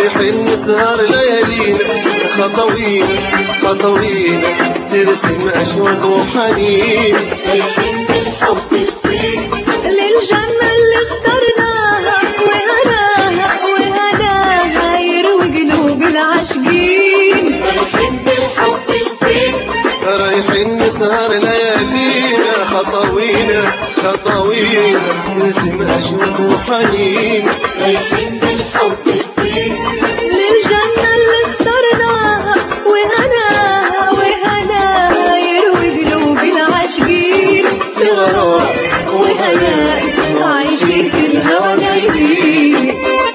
رايحين نسهر ليالينا خطوينا خطوينا ترسم أشواق وحنين رايحين بالحب الفين للجنة اللي اخترناها وهناها وهناها يروي قلوب العاشقين رايحين بالحب الفين رايحين نسهر ليالينا خطوينا خطوينا ترسم أشواق وحنين رايحين بالحب الفين للجنة اللي اخترناها وهناها وهناها يروي قلوب العاشقين في غرام وهناء عايشين في الهوى نايمين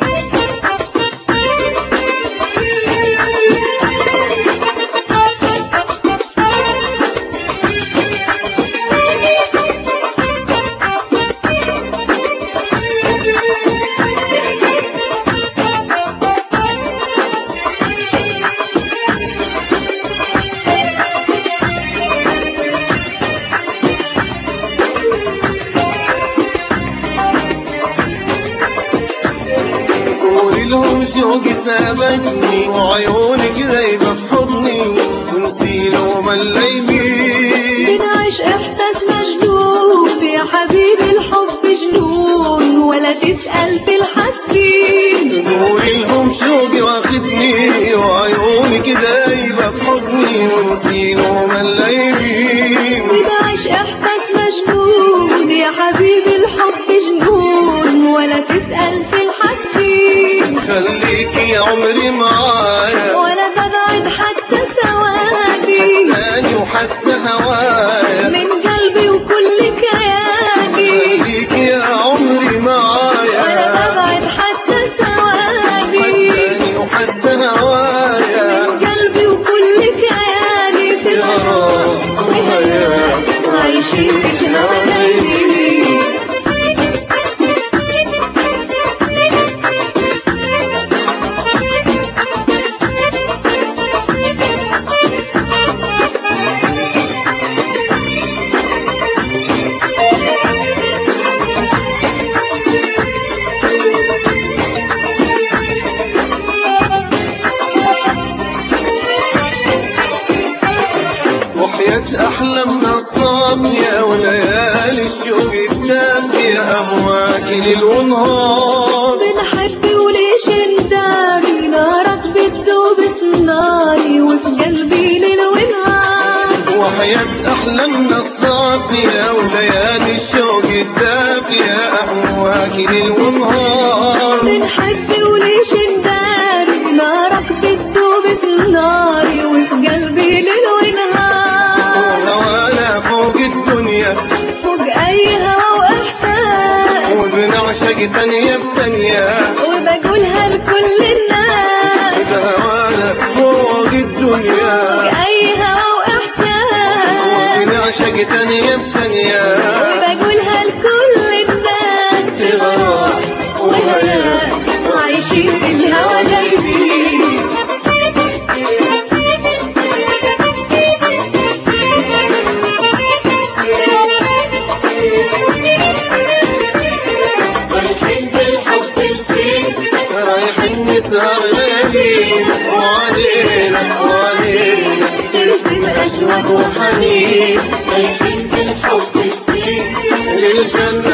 قولي لهم شوقي سابتني وعيونك غايبة في حضني ونسي لهم الليمين بنعيش احساس مجنون يا حبيبي الحب جنون ولا تسأل في الحسين قولي لهم شوقي واخدني وعيونك غايبة في حضني ونسي لهم الليمين بنعيش احساس مجنون يا حبيبي الحب جنون ولا تسأل في الحسين خليكي يا عمري معايا ولا ببعد حتى ثواني تاني وحس هوايا من قلبي وكل كياني خليكي يا عمري ولا معايا ببعد حتى ثواني حساني وحس هوايا من قلبي وكل كياني في الغرام وهيا عايشين في الهوى نايمين وحياة أحلامنا الصافية وليالي الشوق الدافية أمواج ليل ونهار بنحب وليش نداري نارك بتذوب في ناري وفي قلبي ليل ونهار وحياة أحلامنا الصافية وليالي الشوق الدافية أمواج ليل ونهار بنحب وليش نداري نارك بتذوب في ناري وفي قلبي ليل ونهار وهوانا فوق الدنيا فوق أي هوى وإحساس وبنعشق تانية بتانية وبقولها لكل الناس إذا هوانا فوق الدنيا فوق أي هوى وإحساس وبنعشق تانية بتانية وبقولها لكل الناس في غرام وهناء عايشين في الهوى دايبين رايحين بالحب الفين رايحين نسهر ليالينا وعلينا وعلينا ترسم أشواق وحنين رايحين بالحب الفين للجنة